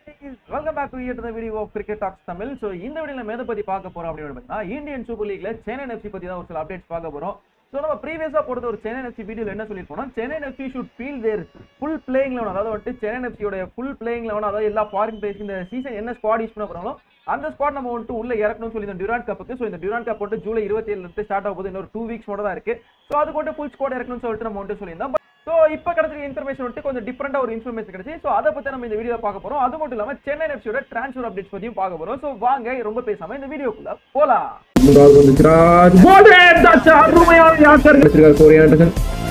welcome back to here the video of cricket talks Tamil so இந்த video நம்ம எதை பத்தி பார்க்க போறோம் அப்படின்னு பார்த்தீங்கன்னா இந்தியன் சூப்பர் லீக்ல சென்னை எஃப்சி பத்தி தான் ஒரு சில அப்டேட்ஸ் பார்க்க போறோம் ஸோ நம்ம ப்ரீவியஸா போடுறது ஒரு சென்னை எஃப்சி வீடியோல என்ன சொல்லியிருப்போம் Chennai FC should field their full playing eleven அதாவது வந்துட்டு சென்னை எஃப்சியோட ஃபுல் பிளேயிங் லெவன் அதாவது எல்லா ஃபாரின் பிளேஸ் இந்த சீசன் என்ன ஸ்குவாட் யூஸ் பண்ண போறாங்களோ அந்த ஸ்குவாட் நம்ம வந்துட்டு உள்ள இறக்கணும்னு சொல்லி இந்த டியூரான் கப்புக்கு ஸோ இந்த டியூரான் கப் வந்துட்டு ஜூலை இருபத்தி ஏழுல இருந்து ஸ்டார்ட் ஆக போகுது இன்னொரு டூ வீக்ஸ் மட்டும் தான் இருக்கு ஸோ அது கொண்டு ஃபுல் ஸ்குவாட் இறக்கணும்னு சொல்லிட்டு நம்ம வந்துட்டு சொல்லியிருந்தோம் ஸோ இப்போ கிடைச்சிருக்க இன்ஃபர்மேஷன் வந்துட்டு கொஞ்சம் டிஃப்ரெண்டாக ஒரு இன்ஃபர்மேஷன் கிடைச்சி ஸோ அதை பற்றி நம்ம இந்த வீடியோ பார்க்க போகிறோம் அது மட்டும் இல்லாமல் சென்னை எஃப்சியோட ட்ரான்ஸ்ஃபர் அப்டேட்ஸ் பற்றியும் பார்க்க போகிறோம் ஸோ வாங்க ரொம்ப பேசாம இந்த வீடியோக்குள்ள போலாம் முதலாவது வந்து சிராஜ் போடு தட்ஸ் அருமையான யாக்கர் வச்சிருக்காரு கோரி ஆண்டர்சன்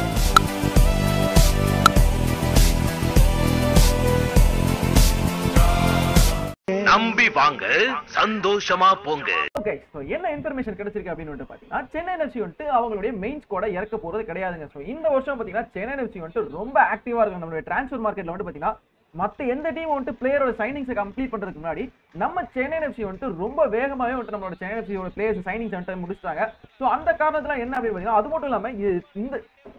நம்பி வாங்க சந்தோஷமா போங்க ஓகே ஸோ என்ன இன்ஃபர்மேஷன் கிடைச்சிருக்கு அப்படின்னு வந்துட்டு பார்த்தீங்கன்னா சென்னை எஃப்சி வந்துட்டு அவங்களுடைய மெயின் ஸ்குவாடை இறக்க போகிறது கிடையாதுங்க ஸோ இந்த வருஷம் பார்த்தீங்கன்னா சென்னை எஃப்சி வந்துட்டு ரொம்ப ஆக்டிவாக இருக்கும் நம்மளுடைய ட்ரான்ஸ்ஃபர் மார்க்கெட்டில் வந்துட்டு பார்த்தீங்கன்னா மற்ற எந்த டீம் வந்துட்டு பிளேயரோட சைனிங்ஸை கம்ப்ளீட் பண்ணுறதுக்கு முன்னாடி நம்ம சென்னை எஃப்சி வந்துட்டு ரொம்ப வேகமாகவே வந்துட்டு நம்மளோட சென்னை எஃப்சியோட பிளேயர்ஸ் சைனிங்ஸ் வந்துட்டு முடிச்சிட்டாங்க ஸோ அந்த காரணத்தில் என்ன அப்படின்னு பார்த்தீங்கன்னா அது மட்டும் இல்லாமல் இது இந்த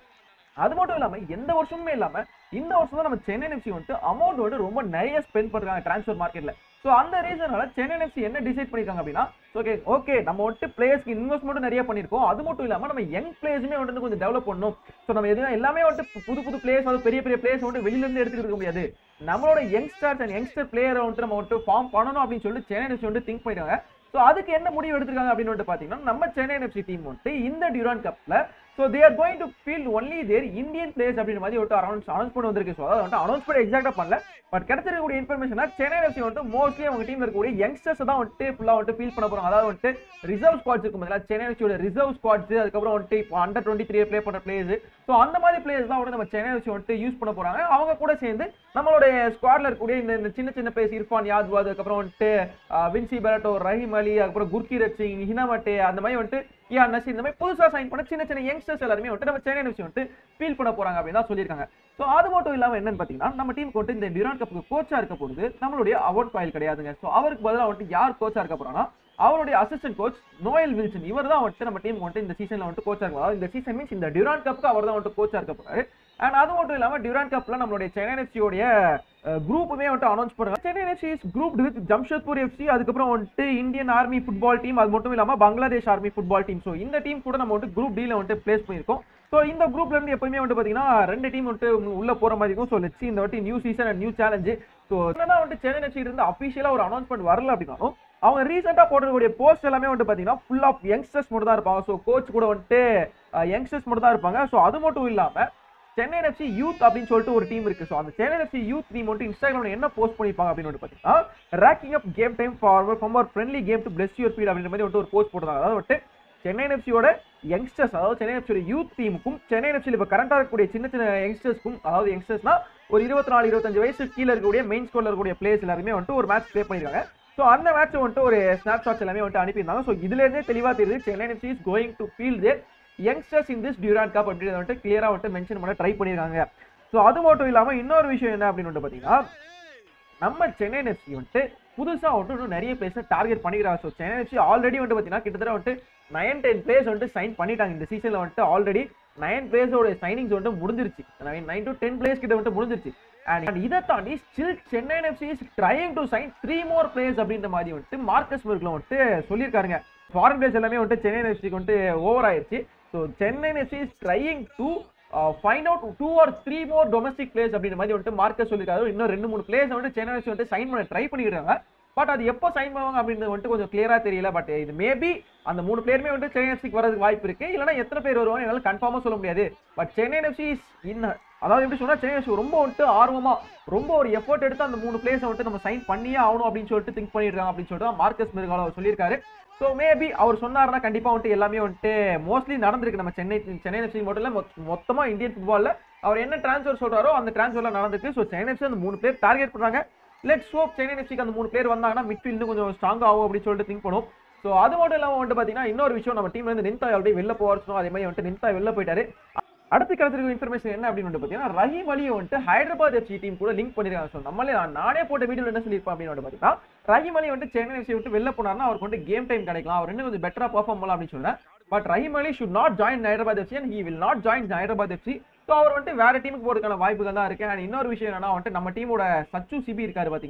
அது மட்டும் இல்லாம எந்த வருஷமுமே இல்லாம இந்த வருஷம் தான் நம்ம சென்னை எஃப்சி வந்துட்டு அமௌண்ட் வந்து ரொம்ப நிறைய ஸ்பெண்ட் பண்றாங்க டிரான்ஸ்ஃபர் மார்க்கெட்ல ஸோ அந்த ரீசனால சென்னை எஃப்சி என்ன டிசைட் பண்ணிருக்காங்க அப்படின்னா ஓகே ஓகே நம்ம வந்துட்டு பிளேயர்ஸ்க்கு இன்வெஸ்ட்மெண்ட் நிறைய பண்ணிருக்கோம் அது மட்டும் இல்லாம நம்ம யங் பிளேயர்ஸுமே வந்துட்டு கொஞ்சம் டெவலப் பண்ணணும் ஸோ நம்ம எதுவும் எல்லாமே வந்துட்டு புது புது பிளேயர்ஸ் வந்து பெரிய பெரிய பிளேயர்ஸ் வந்துட்டு வெளியில இருந்து எடுத்துக்கிட்டு இருக்க முடியாது நம்மளோட யங்ஸ்டர்ஸ் அண்ட் யங்ஸ்டர் பிளேயரை வந்துட்டு நம்ம வந்துட்டு ஃபார்ம் பண்ணணும் அப்படின்னு சொல்லிட்டு சென்னை எஃப்சி வந்து திங்க் பண்ணிருக்காங்க ஸோ அதுக்கு என்ன முடிவு எடுத்திருக்காங்க அப்படின்னு வந்துட்டு பார்த்தீங்கன்னா நம்ம சென்னை எஃப்சி டீம் வந்துட்டு இந்த டியூரான் கப்ல so they are going to field only their Indian players அப்படின்ற மாதிரி ஒரு அனௌன்ஸ் அனௌன்ஸ் பண்ணி வந்திருக்கு ஸோ அதாவது வந்துட்டு அனௌன்ஸ் பண்ணி எக்ஸாக்டாக பண்ணல பட் கிடைச்சிருக்கக்கூடிய இன்ஃபர்மேஷன் சென்னை எஃப்சி வந்துட்டு மோஸ்ட்லி அவங்க டீம்ல இருக்கக்கூடிய யங்ஸ்டர்ஸ் தான் வந்துட்டு ஃபுல்லாக வந்துட்டு ஃபீல் பண்ண போறாங்க அதாவது வந்துட்டு ரிசர்வ் ஸ்குவாட்ஸ் இருக்கும் பதிலாக சென்னை எஃப்சியோட ரிசர்வ் ஸ்குவாட்ஸ் அதுக்கப்புறம் வந்துட்டு இப்போ அண்டர் டுவெண்ட்டி த்ரீ ப்ளே பண்ணுற பிளேயர்ஸ் ஸோ அந்த மாதிரி பிளேயர்ஸ் தான் வந்து நம்ம சென்னை எஃப்சி வந்துட்டு யூஸ் பண்ண போறாங்க அவங்க கூட சேர்ந்து நம்மளுடைய ஸ்குவாட்ல இருக்கக்கூடிய இந்த இந்த சின்ன சின்ன பிளேயர்ஸ் இர்ஃபான் யாத்வாத் அதுக்கப்புறம் வந்துட்டு ஆஹ், வின்சி பெரட்டோ ரஹீம் அலி அதுக்கப்புறம் குர்கீரத் சிங் ஹினாமட்டே அந்த மாதிரி வந்துட்டு யா நசி இந்த மாதிரி புதுசா சைன் பண்ண சின்ன சின்ன யங்ஸ்டர்ஸ் எல்லாருமே வந்துட்டு நம்ம சென்னை எஃப்சி வந்துட்டு ஃபீல் பண்ண போறாங்க அப்படின்னு தான் சொல்லியிருக்காங்க ஸோ அது மட்டும் இல்லாம என்னன்னு பாத்தீங்கன்னா நம்ம டீமுக்கு வந்துட்டு இந்த டியூரான் கப்புக்கு கோச்சா இருக்க போறது நம்மளுடைய அவார்ட் பாயில் கிடையாதுங்க ஸோ அவருக்கு பதிலாக வந்துட்டு யார் கோச்சா இருக்க போறாங்கன்னா அவருடைய அசிஸ்டன்ட் கோச் நோயல் வில்சன் இவர் தான் வந்துட்டு நம்ம டீம் வந்துட்டு இந்த சீசன்ல வந்துட்டு கோச்சா இருக்க அதாவது இந்த சீசன் மீன்ஸ் இந்த டியூரான் கப்புக்கு அவர் தான் வந்துட்டு கோச்சா இருக்க போறாரு அண்ட் அது மட்டும் இல்லாம டியூரான் கப்ல நம்மளுடைய சென்னை எஃப்சியோடைய குரூப்புமே வந்துட்டு அனௌன்ஸ் பண்ணுறாங்க Chennai FC is group with Jamshedpur FC அதுக்கப்புறம் வந்துட்டு இந்தியன் ஆர்மி ஃபுட்பால் டீம் அது மட்டும் இல்லாம Bangladesh army football team so இந்த டீம் கூட நம்ம வந்துட்டு குரூப் டீல வந்துட்டு பிளேஸ் பண்ணியிருக்கோம் ஸோ இந்த குரூப்ல இருந்து எப்பவுமே வந்து பாத்தீங்கன்னா ரெண்டு டீம் வந்துட்டு உள்ள போற மாதிரி இருக்கும் ஸோ லெட்ஸ் இந்த வாட்டி new season and new challenge so என்னதான் வந்துட்டு சென்னை எஃப்சி இருந்து அஃபிஷியலா ஒரு அனௌன்ஸ்மெண்ட் வரல அப்படின்னாலும் அவங்க ரீசெண்டாக போடக்கூடிய போஸ்ட் எல்லாமே வந்துட்டு பார்த்தீங்கன்னா ஃபுல் ஆஃப் யங்ஸ்டர்ஸ் மட்டும் தான் இருப்பாங்க ஸோ கோச் கூட வந்துட்டு யங்ஸ்டர்ஸ் மட்டும் தான் இருப்பாங்க ஸோ அது மட்டும் இல்லாமல் சென்னை எஃப்சி யூத் அப்படின்னு சொல்லிட்டு ஒரு டீம் இருக்கு ஸோ அந்த சென்னை எஃப்சி யூத் டீம் வந்துட்டு இன்ஸ்டாகிராம்ல என்ன போஸ்ட் பண்ணிருப்பாங்க அப்படின்னு வந்து பார்த்தீங்கன்னா racking up game time for from our friendly game to plus your feet அப்படின்ற மாதிரி வந்துட்டு ஒரு போஸ்ட் போட்டாங்க அதாவது வந்துட்டு சென்னை எஃப்சியோட யங்ஸ்டர்ஸ் அதாவது சென்னை எஃப்சியோட யூத் டீமுக்கும் சென்னை எஃப்சியில் இப்போ கரண்டாக இருக்கக்கூடிய சின்ன சின்ன யங்ஸ்டர்ஸ்க்கும் அதாவது யங்ஸ்டர்ஸ்னா ஒரு இருபத்தி நாலு இருபத்தஞ்சு வயசு கீழே இருக்கக்கூடிய மெயின் ஸ்கோரில் இருக்கக்கூடிய பிளேயர்ஸ் எல்லாருமே வந்துட்டு ஒரு மேட்ச் ப்ளே பண்ணியிருக்காங்க ஸோ அந்த மேட்ச் வந்துட்டு ஒரு ஸ்னாப்ஷாட்ஸ் எல்லாமே வந்துட்டு அனுப்பியிருந்தாங்க ஸோ இதுல இருந்தே தெளிவாக தெரியுது Chennai FC is going to field their youngsters in this Durand cup அப்படின்றத வந்துட்டு கிளியராக வந்துட்டு மென்ஷன் பண்ண ட்ரை பண்ணியிருக்காங்க ஸோ அது மட்டும் இல்லாமல் இன்னொரு விஷயம் என்ன அப்படின்னு வந்துட்டு பார்த்தீங்கன்னா நம்ம சென்னை எஃப்சி வந்துட்டு புதுசாக வந்துட்டு இன்னும் நிறைய பிளேஸை டார்கெட் பண்ணிக்கிறாங்க ஸோ சென்னை எஃப்சி ஆல்ரெடி வந்துட்டு பார்த்தீங்கன்னா கிட்டத்தட்ட வந்துட்டு நைன் டென் பிளேஸ் வந்துட்டு சைன் பண்ணிட்டாங்க இந்த சீசனில் வந்துட்டு ஆல்ரெடி நைன் பிளேஸோட சைனிங்ஸ் வந்துட்டு முடிஞ்சிருச்சு நைன் டு டென் பிளேஸ் கிட்ட வந்துட்டு முடிஞ்சிருச்சு அண்ட் இதை தாண்டி still Chennai FC is trying to sign three more players அப்படின்ற மாதிரி வந்துட்டு மார்க்கஸ் மெர்க்ல வந்துட்டு சொல்லியிருக்காருங்க ஃபாரின் பிளேஸ் எல்லாமே வந்துட்டு சென்னை எஃப்சிக்கு வந்துட்டு ஓவர் ஆயிருச்சு so Chennai FC is trying to find out two or three more domestic players அப்படின்ற மாதிரி வந்துட்டு மார்க்கஸ் சொல்லியிருக்காரு இன்னும் ரெண்டு மூணு பிளேஸ் வந்துட்டு சென்னை எஃப்சி வந்துட்டு சைன் பண்ண ட்ரை பண்ணிக்கிறாங்க பட் அது எப்போ சைன் பண்ணுவாங்க அப்படின்றது வந்துட்டு கொஞ்சம் கிளியரா தெரியல பட் இது மேபி அந்த மூணு பேருமே வந்துட்டு சென்னை எஃப்சிக்கு வரதுக்கு வாய்ப்பு இருக்கு இல்லைனா எத்தனை பேர் வருவாங்க என்னால் கன்ஃபார்மாக சொல்ல முடியாது பட் சென்னை எஃப்சி இன் அதாவது எப்படி சொன்னா சென்னை எஃப்சி ரொம்ப வந்துட்டு ஆர்வமா ரொம்ப ஒரு எஃபர்ட் எடுத்து அந்த மூணு பிளேஸை வந்துட்டு நம்ம சைன் பண்ணியே ஆகணும் அப்படின்னு சொல்லிட்டு திங்க் பண்ணிருக்காங்க அப்படின்னு சொல்லிட்டு தான் மார்க்கஸ் மிருகால அவர் சொல்லியிருக்காரு ஸோ மேபி அவர் சொன்னார்னா கண்டிப்பா வந்துட்டு எல்லாமே வந்துட்டு மோஸ்ட்லி நடந்திருக்கு நம்ம சென்னை சென்னை எஃப்சி மட்டும் இல்ல மொத்- மொத்தமா இந்தியன் ஃபுட்பால்ல அவர் என்ன டிரான்ஸ்ஃபர் சொல்றாரோ அந்த டிரான்ஸ்ஃபர்ல நடந்திருக்கு ஸோ சென்னை எஃப்சி அந்த மூணு பேர் டார்கெட் பண்றாங்க லெட்ஸ் ஹோப் சென்னை எஃப்சிக்கு அந்த மூணு பேர் வந்தாங்கன்னா மிட்ஃபீல்டு இன்னும் கொஞ்சம் ஸ்ட்ராங் ஆகும் அப்படின்னு சொல்லிட்டு திங்க் பண்ணும் ஸோ அது மட்டும் இல்லாமல் வந்துட்டு பார்த்தீங்கன்னா இன்னொரு விஷயம் நம்ம டீம்ல இருந்து நின்தாய் ஆல்ரெடி வெளில போவார் சொன்னோம் அதே மாதிரி வந்துட்டு நின்தாய் வெளில போயிட்டாரு அடுத்து கிடைச்சிருக்க இன்ஃபர்மேஷன் என்ன அப்படின்னு வந்து பார்த்தீங்கன்னா ரஹீம் அலியை வந்துட்டு ஹைதராபாத் எஃப்சி டீம் கூட லிங்க் பண்ணிருக்காங்க ஸோ நம்மளே நானே போட்ட வீடியோவில் என்ன சொல்லியிருப்பேன் அப்படின்னு வந்து பார்த்தீங்கன்னா ரஹீம் அலி வந்துட்டு சென்னை எஃப்சி விட்டு வெளில போனார்னா அவருக்கு வந்து கேம் டைம் கிடைக்கலாம் அவர் இன்னும் கொஞ்சம் பெட்டரா பர்ஃபார்ம் பண்ணலாம் அப்படின்னு சொன்னேன் but Rahim Ali should not join Hyderabad FC and he will not join Hyderabad FC so அவர் வந்துட்டு வேற டீமுக்கு போறதுக்கான வாய்ப்புகள் தான் இருக்கு அண்ட் இன்னொரு விஷயம் என்னன்னா வந்துட்டு நம்ம டீமோட சச்சு சிபி இருக்காரு பாத்தீங்களா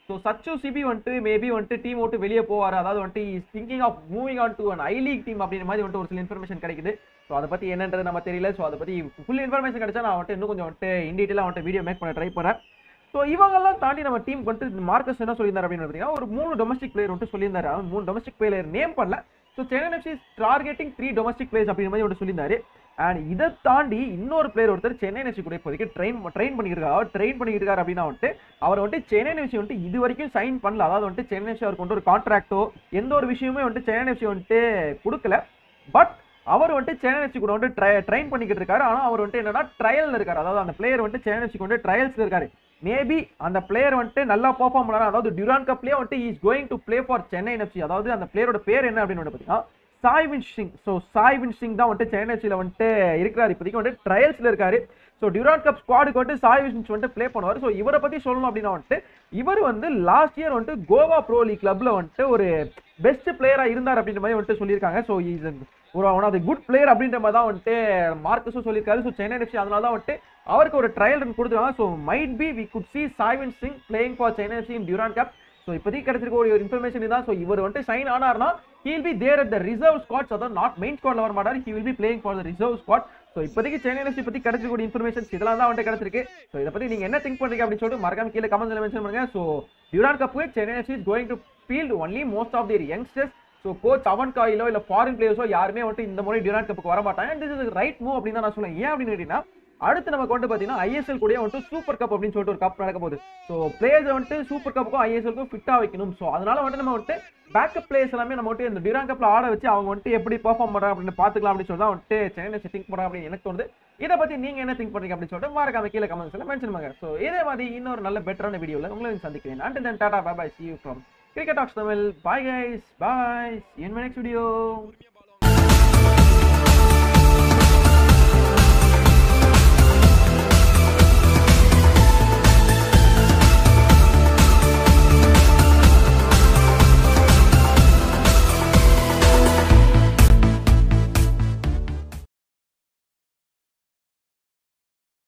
ஸோ சச்சு சிபி வந்துட்டு மேபி வந்துட்டு டீம் விட்டு வெளியே போவார் அதாவது வந்துட்டு is thinking of moving on to an I league team அப்படின்ற மாதிரி வந்துட்டு ஒரு சில இன்ஃபர்மேஷன் கிடைக்குது ஸோ அதை பற்றி என்னன்றது நம்ம தெரியல ஸோ அதை பற்றி ஃபுல் இன்ஃபர்மேஷன் கிடைச்சா நான் வந்துட்டு இன்னும் கொஞ்சம் வந்துட்டு இன் டீட்டெயிலாக வந்துட்டு வீடியோ மேக் பண்ண ட்ரை பண்ணுறேன் ஸோ இவங்கெல்லாம் தாண்டி நம்ம டீம் வந்துட்டு மார்க்கஸ் என்ன சொல்லியிருந்தார் அப்படின்னு பார்த்தீங்கன்னா ஒரு மூணு டொமஸ்டிக் பிளேயர் வந்துட்டு சொல்லியிருந்தாரு அவன் மூணு டொமஸ்டிக் பிளேயர் நேம் பண்ணல so Chennai FC targeting three domestic players அப்படின்ற மாதிரி வந்துட்டு சொல்லியிருந்தாரு அண்ட் இதை தாண்டி இன்னொரு பிளேயர் ஒருத்தர் சென்னை எஃப்சி கூட இப்போதைக்கு ட்ரெயின் ட்ரெயின் பண்ணியிருக்காரு அவர் ட்ரெயின் பண்ணியிருக்காரு அப்படின்னா வந்துட்டு அவர் வந்துட்டு சென்னை எஃப்சி வந்துட்டு இது வரைக்கும் சைன் பண்ணல அதாவது வந்துட்டு சென்னை எஃப்சி அவருக்கு வந்துட்டு ஒரு கான்ட்ராக்டோ எந்த ஒரு விஷயமே வந்துட்டு சென்னை எஃப்சி வந்துட்டு கொடுக்கல பட் அவர் வந்துட்டு சென்னை எஃப்சி கூட வந்துட்டு ட்ரை ட்ரெயின் பண்ணிக்கிட்டு இருக்காரு ஆனால் அவர் வந்துட்டு என்னன்னா ட்ரையல் இருக்காரு அதாவது அந்த பிளேயர் வந்துட்டு சென்னை எஃப்சி வந்து ட்ரையல்ஸ்ல இருக்காரு மேபி அந்த பிளேயர் வந்துட்டு நல்லா பெர்ஃபார்ம் பண்ணாரு அதாவது டியூரான் கப்லேயே வந்துட்டு is going to play for Chennai FC அதாவது அந்த பிளேயரோட பேர் என்ன அப்படின்னு வந்து பார்த்தீங்கன்னா சாய்வின் சிங் ஸோ சாய்வின் சிங் தான் வந்துட்டு சென்னை எஃப்சியில் வந்துட்டு இருக்கிறாரு இப்போதைக்கு வந்துட்டு ட்ரையல்ஸில் இருக்காரு ஸோ டியூரான் கப் ஸ்குவாடுக்கு வந்துட்டு சாய்வின் சிங் வந்துட்டு ப்ளே பண்ணுவார் ஸோ இவரை பற்றி சொல்லணும் அப்படின்னா வந்துட்டு இவர் வந்து லாஸ்ட் இயர் வந்துட்டு கோவா ப்ரோ லீக் கிளப்ல வந்துட்டு ஒரு பெஸ்ட் பிளேயராக இருந்தார் அப்படின்ற மாதிரி வந்துட்டு சொல்லியிருக்காங்க ஸோ இஸ் ஒரு one of the good player அப்படின்ற மாதிரி தான் வந்துட்டு மார்க்கஸும் சொல்லியிருக்காரு ஸோ சென்னை எஃப்சி அதனால தான் வந்துட்டு அவருக்கு ஒரு ட்ரையல் ரன் கொடுத்துருக்காங்க so might be we could see Saivin Singh playing for Chennai FC in Durand cup so இப்போதைக்கு கிடைச்சிருக்க ஒரு இன்ஃபர்மேஷன் தான் ஸோ இவர் வந்துட்டு சைன் ஆனார்னா he'll be there at the reserve squads அதாவது நாட் மெயின் ஸ்குவாட்ல வர மாட்டார் he will be playing for the reserve squad so இப்போதைக்கு சென்னை எஃப்சி பற்றி கிடைச்சிருக்கூடிய இன்ஃபர்மேஷன் இதெல்லாம் தான் வந்துட்டு கிடைச்சிருக்கு ஸோ இதை பற்றி நீங்கள் என்ன திங்க் பண்ணுறீங்க அப்படின்னு சொல்லிட்டு மறக்காம கீழே கமெண்ட்ஸில் மென்ஷன் பண்ணுங்க so Durand cup Chennai FC is going to field only most of their youngsters so coach Owen காயிலோ இல்லை ஃபாரின் பிளேயர்ஸோ யாருமே வந்துட்டு இந்த முறை டியூரான் கப்புக்கு வர மாட்டாங்க and this is right move அப்படின்னு தான் நான் சொல்லுவேன் ஏன் அப்படின்னு கேட்டீங்கன்னா அடுத்து நமக்கு வந்து பார்த்தீங்கன்னா ஐஎஸ்எல் கூட வந்துட்டு சூப்பர் கப் அப்படின்னு சொல்லிட்டு ஒரு கப் நடக்க போகுது ஸோ பிளேயர்ஸ் வந்துட்டு சூப்பர் கப்புக்கும் ஐஎஸ்எல்க்கும் ஃபிட்டாக வைக்கணும் ஸோ அதனால வந்துட்டு நம்ம வந்துட்டு பேக்கப் பிளேயர்ஸ் எல்லாமே நம்ம வந்துட்டு இந்த டியூரான் கப்ல ஆட வச்சு அவங்க வந்துட்டு எப்படி பெர்ஃபார்ம் பண்ணுறாங்க அப்படின்னு பார்த்துக்கலாம் அப்படின்னு சொல்லி தான் வந்துட்டு சென்னை திங்க் பண்ணுறாங்க அப்படின்னு எனக்கு தோணுது இதை பற்றி நீங்கள் என்ன திங்க் பண்ணுறீங்க அப்படின்னு சொல்லிட்டு மறக்காம கீழே கமெண்ட்ஸில் மென்ஷன் பண்ணுங்க ஸோ இதே மாதிரி இன்னொரு நல்ல பெட்டரான வீடியோவில் உங்களை சந்திக்கிறேன் and then tata bye see you from cricket talks Tamil bye guys bye in next video